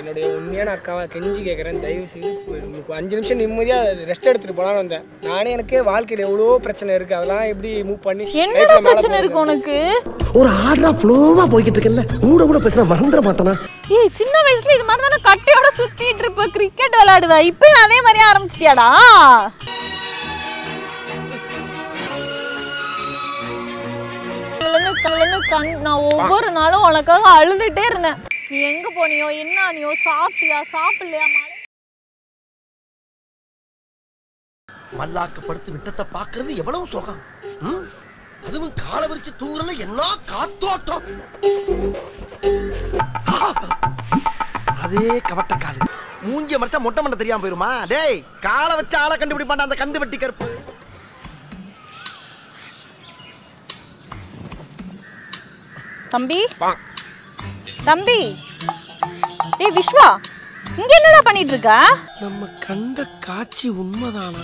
என்னுடைய உண்மையான அக்காவை கெஞ்சி கேட்குறேன் தயவு செய்து போய் உங்களுக்கு அஞ்சு நிமிஷம் நிம்மதியாக ரெஸ்ட் எடுத்துகிட்டு போகலான்னு வந்தேன் நானே எனக்கே வாழ்க்கையில் எவ்வளோ பிரச்சனை இருக்குது அதெல்லாம் எப்படி மூவ் பண்ணி என்னடா life ல மேல பிரச்சனை இருக்கு போறது? உனக்கு ஒரு ஆர்டரா ஃப்ளோவா போய்கிட்டு இருக்கல கூட கூட பேசினா மறந்துட மாட்டானா ஏய் சின்ன வயசுல இது மாதிரி தானே கட்டையோட சுத்திட்டு இருப்ப கிரிக்கெட் விளையாடுவ இப்போ அதே மாதிரி ஆரம்பிச்சிட்டியாடா கல்லுன்னு கல்லுன்னு கண் நான் ஒவ்வொரு நாளும் உனக்காக அழுதுட்டே இருந்தேன் நீ எங்க போனியோ என்ன ஆனியோ சாப்பிட்டியா சாப்பிடலையா மழை மல்லாக்கு படுத்து விட்டத்தை பாக்குறது எவ்வளவு சுகம் ம்? அதுவும் காலை விரிச்சு தூங்குறல என்ன காத்தோட்டம் அதே கவட்ட காலு மூஞ்சிய மறைச்சா மொட்டை மண்டை தெரியாம போயிருமா டேய் காலை வச்சு ஆளை கண்டுபிடிப்பான்டா அந்த கந்து வெட்டி கருப்பு தம்பி தம்பி ஏய் விஸ்வா இங்க என்னடா பண்ணிட்டு இருக்க நம்ம கண்ட காட்சி உண்மைதானா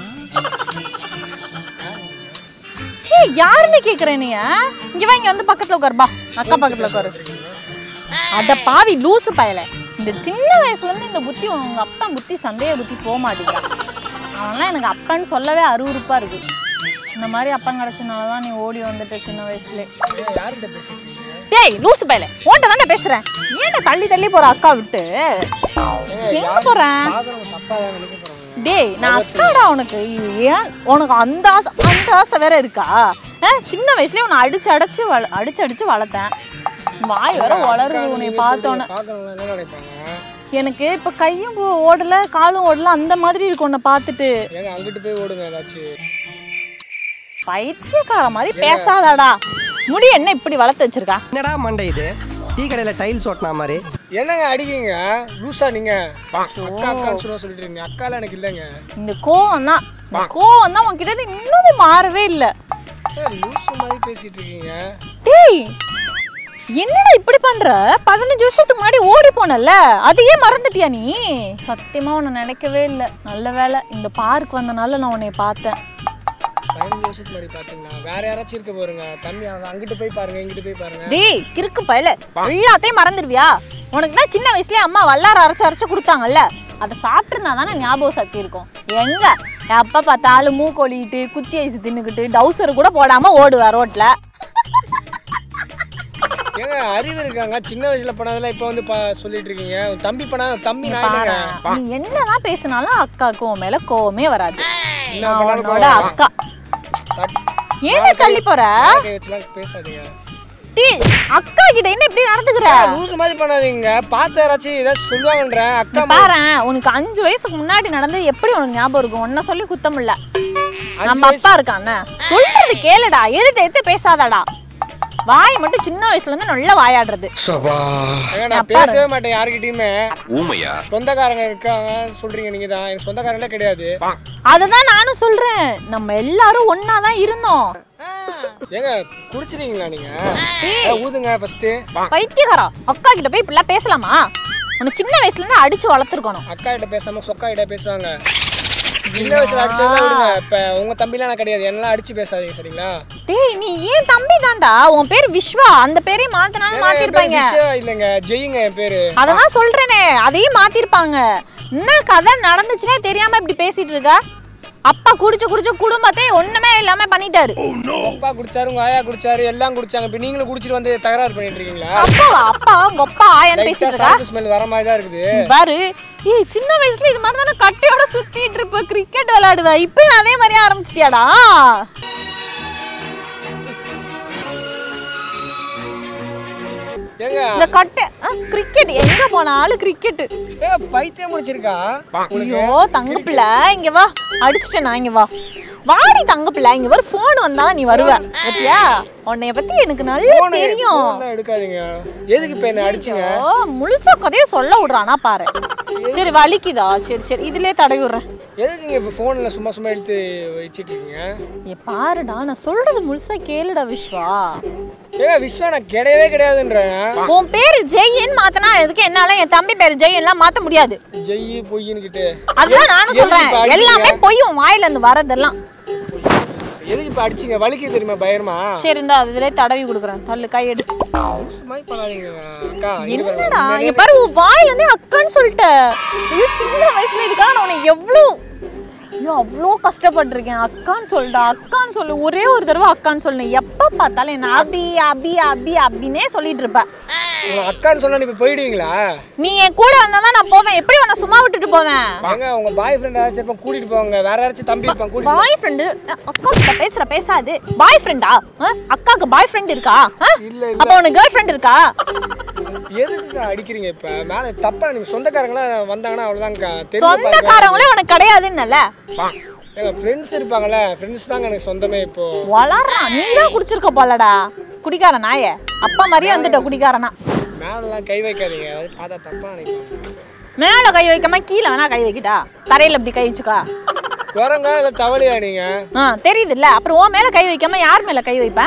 ஏய் யாருன்னு கேக்குறேன் நீ இங்க வா இங்க வந்து பக்கத்துல உட்காரு பா அக்கா பக்கத்துல உட்காரு அட பாவி லூசு பயல இந்த சின்ன வயசுல இருந்து இந்த புத்தி உங்க அப்பா புத்தி சந்தேக புத்தி போக மாட்டேங்கிறான் அவன்லாம் எனக்கு அப்பன்னு சொல்லவே அருவருப்பா இருக்கு இந்த மாதிரி அப்பன் கிடைச்சனால தான் நீ ஓடி வந்துட்ட சின்ன வயசுல ஏன் யார்கிட்ட பேசிட்டு இருக்கீங்க டேய் லூசு பயல உன்கிட்ட தானே பேசுறேன் ஏன்டா தள்ளி தள்ளி போற அக்கா விட்டு எங்க போறேன் பார்க்குறவங்க தப்பாக தான் நினைக்க போகிறாங்க டேய் நான் அக்காடா உனக்கு ஏன் உனக்கு அந்த ஆசை அந்த ஆசை வேற இருக்கா ஆ, சின்ன வயசுலயே உன்னை அடிச்சு அடிச்சு வள அடிச்சு அடிச்சு வளர்த்தேன் வாய் வேற வளருது உன்னை பார்த்தோன்னே பார்க்குறவங்க என்ன நினைப்பாங்க எனக்கு இப்ப கையும் ஓ- ஓடல காலும் ஓடல அந்த மாதிரி இருக்கு உன்னை பார்த்துட்டு ஏங்க அங்கிட்டு போய் ஓடுங்க ஏதாச்சும் பைத்தியக்கார மாதிரி பேசாதடா முடி என்ன இப்படி வளர்த்து வச்சிருக்கா என்னடா மண்டை இது டீ கடையில டைல்ஸ் ஓட்டினா மாதிரி என்னங்க அடிக்கீங்க லூசா நீங்க அக்கா அக்கான்னு சொல்ல சொல்லிட்டு இருக்கீங்க அக்காலாம் எனக்கு இல்லைங்க இந்த கோவம் தான் இந்த கோவம் தான் உன்கிட்ட இருந்து இன்னமும் மாறவே இல்லை ஏன் லூசு மாதிரி பேசிட்டு இருக்கீங்க டேய் என்னடா இப்படி பண்ற பதினஞ்சு வருஷத்துக்கு முன்னாடி ஓடி போனல அதையே மறந்துட்டியா நீ சத்தியமா உன்னை நினைக்கவே இல்லை நல்ல வேளை இந்த பார்க் வந்தனால நான் உன்னை பார்த்தேன் பதினஞ்சு வருஷத்துக்கு முன்னாடி பாத்தீங்களா வேற யாராச்சும் இருக்க போறீங்க தம்பி அங்க- அங்கிட்டு போய் பாருங்க இங்கிட்டு போய் பாருங்க டேய் கிறுக்கு பயல எல்லாத்தையும் மறந்துடுவியா உனக்கு தான் சின்ன வயசுலயே அம்மா வல்லார அரைச்சு அரைச்சு கொடுத்தாங்கல்ல அதை சாப்பிட்டுருந்தா தானே ஞாபக சக்தி இருக்கும் எங்க எப்ப பார்த்தாலும் மூக்கொழிட்டு குச்சி ஐஸ் தின்னுக்கிட்டு டவுசர் கூட போடாம ஓடுவா ரோட்ல ஏங்க அறிவு இருக்காங்க சின்ன வயசுல பண்ணதெல்லாம் இப்ப வந்து பா- சொல்லிட்டு இருக்கீங்க உன் தம்பி பண்ண தம்பி நான் பாரு இல்லைங்க நீ என்னதான் பேசினாலும் அக்காவுக்கு உன் மேல கோவமே வராது என்ன நான் பண்ணாலும் உன்னோட கோவம் அக்கா தட்- ஏன்டா தள்ளி போற கை வச்சுலாம் பேசாதீங்க டேய் அக்கா கிட்ட என்ன இப்படி நடந்துக்கிற லூசு மாதிரி பண்ணாதீங்க பார்த்து யாராச்சும் ஏதாச்சும் சொல்லுவாங்கன்றேன் அக்கா இங்க பாரேன் உனக்கு அஞ்சு வயசுக்கு முன்னாடி நடந்தது எப்படி உனக்கு ஞாபகம் இருக்கும் உன்ன சொல்லி குத்தம் இல்ல நம்ம அப்பா இருக்கானே சொல்றது கேளுடா எழுத்து எடுத்து பேசாதடா வாய் மட்டும் சின்ன வயசுல இருந்து நல்லா வாயாடுறது ஏங்க, நான் அப்பா பேசவே மாட்டேன் யாருக்கிட்டயுமே ஊமையா சொந்தக்காரங்க இருக்காங்க சொல்றீங்க நீங்க தான் எனக்கு சொந்தக்காரங்களே கிடையாது அததான் நானும் சொல்றேன் நம்ம எல்லாரும் ஒன்னா தான் இருந்தோம் ஏங்க குடிச்சிருக்கீங்களா நீங்க ஏ, ஊதுங்க ஃபர்ஸ்ட் பைத்தியக்காரா அக்கா கிட்ட போய் இப்படிலாம் பேசலாமா உனக்கு சின்ன வயசுல இருந்து அடிச்சு வளர்த்துருக்கணும் அக்கா கிட்ட பேசாம சொக்கா கிட்ட பேசுவாங்க சின்ன வயசுல அடிச்சதெல்லாம் விடுங்க இப்ப உங்க தம்பிலாம் நான் கிடையாது என்னெல்லாம் அடிச்சு பேசாதீங்க சரிங்களா டேய் நீ ஏன் தம்பி தான்டா உன் பேர் விஸ்வா அந்த பேரையும் மாத்தினாலும் ஏங்க, என் பேரு மாத்திருப்பாங்க விஷயம் இல்லைங்க ஜெயிங்க என் பேரு அததான் சொல்றேனே அதையும் மாத்திருப்பாங்க என்ன கதை நடந்துச்சுன்னே தெரியாம இப்படி பேசிட்டு இருக்க அப்பா குடிச்சு குடிச்சு குடும்பத்தை ஒண்ணுமே இல்லாம பண்ணிட்டாரு அப்பா குடிச்சாரு உங்க ஆயா குடிச்சாரு எல்லாம் குடிச்சாங்க இப்ப நீங்களும் குடிச்சிட்டு வந்து தகராறு பண்ணிட்டு இருக்கீங்களா அப்பாவா அப்பா உங்க அப்பா ஆயான்னு லைட்டா பேசிட்டு இருக்கா சால்ட் ஸ்மெல் வர மாதிரி தான் இருக்குது பாரு ஏய் சின்ன வயசுல இது மாதிரி தானே கட்டையோட சுத்திட்டு இருப்ப கிரிக்கெட் விளையாடுவ இப்ப அதே மாதிரி ஆரம்பிச்சிட்டியாடா ஏங்க இந்த கட்டை கிரிக்கெட் எங்க போனாலும் கிரிக்கெட் ஏ, பைத்தியம் முடிச்சிருக்கா ஐயோ தங்க பிள்ளை இங்க வா அடிச்சிட்டேன் நான் இங்க வா வாடி தங்க பிள்ளை இங்க வர போன் வந்தா நீ வருவ பத்தியா உன்னைய பத்தி எனக்கு நல்லா போனை தெரியும் போனை எடுக்காதீங்க எதுக்கு இப்ப என்ன அடிச்சீங்க ஐயோ, முழுசா கதையை சொல்ல விடுறானா பாரு சரி வலிக்குதா சரி சரி இதுலயே தடவி விடுறேன் எதுக்கு நீங்க இப்ப போன்ல சும்மா சும்மா எடுத்து வச்சிட்டு இருக்கீங்க ஏ பாருடா நான் சொல்றது முழுசா கேளுடா விஸ்வா ஏங்க விஸ்வா நான் கிடையவே கிடையாதுன்றேன் உன் பேரு ஜெயின்னு மாத்தனா எதுக்கு என்னால என் தம்பி பேரு ஜெய் எல்லாம் மாத்த முடியாது ஜெய் பொய்ன்னு கிட்டு அதுதான் நானும் எதுக்கு சொல்றேன் இப்ப அடிச்சீங்க? எல்லாமே பொய் உன் வாயில இருந்து வரதெல்லாம் எதுக்கு இப்ப அடிச்சீங்க வலிக்கு தெரியுமா பயமா சரி இந்த இதுலயே தடவி கொடுக்குறேன் தள்ளு கை எடு மாதிரி பண்ணாதீங்க அக்கா இங்க பாருங்க. என்னடா இங்க பாரு உன் வாயில இருந்தே அக்கான்னு சொல்லிட்ட வயசுல இதுக்காக நான் உன்னை எவ்வளோ ஐயோ அவ்வளோ கஷ்டப்பட்டிருக்கேன் அக்கான்னு சொல்லிட்டா அக்கான்னு சொல்லு ஒரே ஒரு தடவை அக்கான்னு சொல்லு எப்போ பார்த்தாலும் என்ன அபி அபி அபி அபினே சொல்லிட்டு இருப்ப உங்களை அக்கான்னு சொன்னா நீ இப்போ போயிடுவீங்களா நீ என் கூட வந்தா நான் போவேன் எப்படி உன்னை சும்மா விட்டுட்டு போவேன் ஏங்க உங்க பாய் ஃப்ரெண்ட் யாராச்சும் இருப்பான் கூட்டிட்டு போவாங்க வேற யாராச்சும் தம்பி இருப்பான் கூட்டிட்டு பாய் ஃப்ரெண்டு அக்கா கிட்ட பேசுற பேசாது பாய் ஃப்ரெண்டா அக்காக்கு பாய் ஃப்ரெண்ட் இருக்கா ஆ? இல்ல, இல்ல. அப்ப உனக்கு கேர்ள் ஃப்ரெண்ட் இருக்கா எதுக்கு அடிக்கிறீங்க இப்ப மேல தப்பா நீங்க சொந்தக்காரங்களா வந்தாங்கன்னா அவ்வளவுதான்க்கா தெரியும் சொந்தக்காரங்களே உனக்கு கிடையாதுன்னல எங்க ஃப்ரெண்ட்ஸ் இருப்பாங்கல்ல ஃப்ரெண்ட்ஸ் தாங்க எனக்கு சொந்தமே இப்போ வளர்றான் நீ தான் குடிச்சிருக்க போலடா குடிக்கார நாய அப்பா மாதிரியே வந்துட்ட குடிக்காரனா மேலெல்லாம் கை வைக்காதீங்க அது பார்த்தா தப்பா நினைப்பாங்க மேல கை வைக்காம கீழே வேணா கை வைக்கிட்டா தரையில இப்படி கை வச்சுக்கா குரங்க இல்ல தவளையா நீங்க ஆ தெரியுது இல்ல அப்புறம் உன் மேல கை வைக்காம யார் மேல கை வைப்ப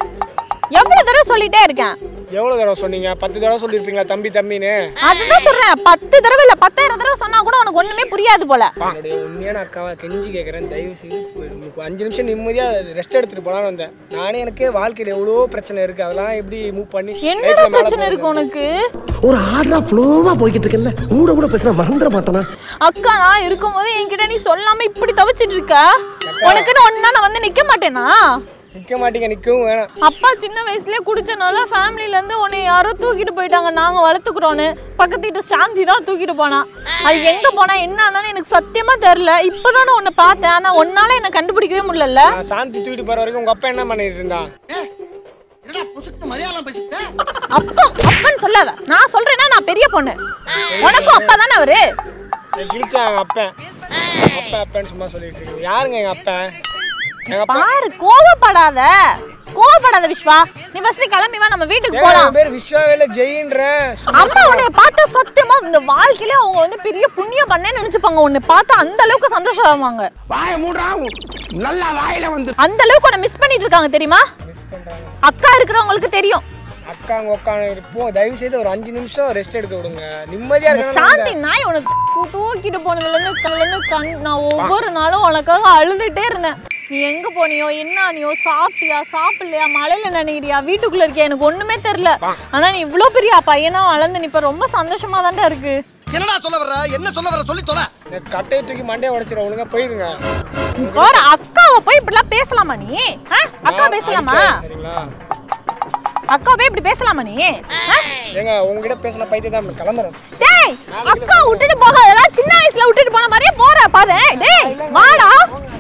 எவ்வளவு தடவை சொல்லிட்டே இருக்கேன் எவ்வளவு தடவை சொன்னீங்க பத்து தடவை சொல்லியிருப்பீங்களா தம்பி தம்பின்னு அதுதான் சொல்றேன் பத்து தடவை இல்ல பத்தாயிரம் தடவை சொன்னா கூட உனக்கு ஒண்ணுமே புரியாது போல என்னுடைய உண்மையான அக்காவை கெஞ்சி கேட்குறேன் தயவு செய்து போயிடு. உங்களுக்கு அஞ்சு நிமிஷம் நிம்மதியாக ரெஸ்ட் எடுத்துட்டு போலான்னு வந்தேன் நானே எனக்கு வாழ்க்கையில் எவ்வளோ பிரச்சனை இருக்கு அதெல்லாம் எப்படி மூவ் பண்ணி என்னடா life ல மேல பிரச்சனை போறது? இருக்கு உனக்கு ஒரு ஆர்டரா ஃப்ளோவா போய்கிட்டு இருக்கல கூட கூட பேசினா மறந்துட மாட்டானா அக்கா நான் இருக்கும்போது என்கிட்ட நீ சொல்லாம இப்படி தவிச்சிட்டு இருக்க உனக்குன்னு ஒன்னா நான் வந்து நிக்க மாட்டேனா நிற்க மாட்டீங்க நிற்கவும் வேணாம் அப்பா சின்ன வயசுலயே குடிச்சனால ஃபேமிலில இருந்து உன்னை யாரோ தூக்கிட்டு போயிட்டாங்க நாங்க வளர்த்துக்கிறோன்னு பக்கத்து வீட்டு சாந்தி தான் தூக்கிட்டு போனா அது எங்க போனா என்ன ஆனாலும் எனக்கு சத்தியமா தெரியல இப்பதான் நான் உன்னை பார்த்தேன் ஆனா உன்னால என்ன கண்டுபிடிக்கவே முடியல நான் சாந்தி தூக்கிட்டு போகிற வரைக்கும் உங்கள் அப்பா என்ன பண்ணிட்டு இருந்தான் என்னடா புசுக்கு மலையாளம் பேசிட்டேன் அப்பா அப்பன்னு சொல்லாத நான் சொல்றேன்னா நான் பெரிய பொண்ணு உனக்கும் அப்பா தானே அவரு கிழிச்சா எங்கள் அப்பன் அப்பா அப்பன்னு சும்மா சொல்லிட்டு இருக்கீங்க யாருங்க எங்கள் அப்பன் எங்கள் அப்பா பாரு கோவப்படாத கோவப்படாத விஸ்வா நீ ஃபர்ஸ்ட் கிளம்பி வா நம்ம வீட்டுக்கு ஏங்க, போலாம் என் பேர் விஸ்வாவேல ஜெயின்றேன் அம்மா உன்னை பார்த்தா சத்தியமா இந்த வாழ்க்கையில அவங்க வந்து பெரிய புண்ணியம் பண்ணேன்னு நினைச்சுப்பாங்க உன்னை பார்த்தா அந்த அளவுக்கு சந்தோஷமாவாங்க வாய மூடா நல்லா வாயில வந்து அந்த அளவுக்கு உன்னை மிஸ் பண்ணிட்டு இருக்காங்க தெரியுமா மிஸ் பண்ணுறாங்க அக்கா இருக்கிறவங்களுக்கு தெரியும் அக்காங்க உட்காந்து இருப்போம் தயவு செய்து ஒரு அஞ்சு நிமிஷம் ரெஸ்ட் எடுக்க விடுங்க நிம்மதியாக இந்த இருக்கணும் சாந்தி நாய் உனக்கு தூ- தூக்கிட்டு போனதுல இருந்து கண்ணுல இருந்து கண் நான் ஒவ்வொரு நாளும் உனக்காக அழுதுட்டே இருந்தேன் நீ எங்க போனியோ என்ன ஆனியோ சாப்பிட்டியா சாப்பிடலையா மழையில நினைக்கிறியா வீட்டுக்குள்ள இருக்கியா எனக்கு ஒண்ணுமே தெரியல ஆனா நீ இவ்ளோ பெரிய பையனா வளர்ந்து நிப்ப ரொம்ப சந்தோஷமா தான்டா இருக்கு என்னடா சொல்ல வர்ற என்ன சொல்ல வர்ற சொல்லி தொலை இந்த கட்டையை தூக்கி மண்டையை உடச்சிட ஒழுங்கா போயிருங்க போற அக்காவை போய் இப்படிலாம் பேசலாமா நீ ஆ? அக்கா நான் பேசலாமா அடிப்பேன், சரிங்களா அக்கா போய் இப்படி பேசலாமா நீ ஆ? ஏங்க உங்ககிட்ட பேசின பைத்தியம் தான் கிளம்புறேன் டேய் அக்கா விட்டுட்டு போகாதடா சின்ன வயசுல விட்டுட்டு போன மாதிரியே போற பாரு டேய் வாடா